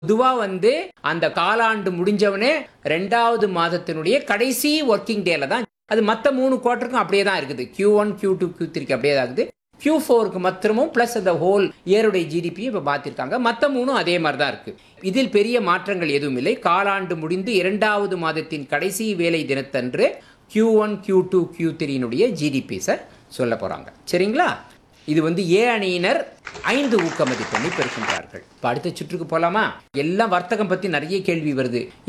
பொதுவாக வந்து அந்த காலாண்டு முடிஞ்சவனே ரெண்டாவது மாதத்தினுடைய கடைசி ஒர்க்கிங் டேல தான் அது மற்ற மூணு குவார்ட்டருக்கும் அப்படியே தான் இருக்குது Q one Q two Q த்ரீக்கு அப்படியே தான் இருக்குது கியூ ஃபோருக்கு மாத்திரமும் ப்ளஸ் அந்த ஹோல் இயருடைய ஜிடிபி இப்போ மாற்றிருக்காங்க மற்ற மூணும் அதே மாதிரி தான் இருக்குது இதில் பெரிய மாற்றங்கள் எதுவும் இல்லை காலாண்டு முடிந்து இரண்டாவது மாதத்தின் கடைசி வேலை தினத்தன்று Q one Q two Q த்ரீனுடைய ஜிடிபிஸை சொல்ல போகிறாங்க சரிங்களா இது வந்து ஏ அணியினர் ஐந்து ஊக்க மதிப்பெண்ணை பெறுகின்றார்கள் இப்போ அடுத்த சுற்றுக்கு போகலாமா எல்லாம் வர்த்தகம் பற்றி நிறைய கேள்வி வருது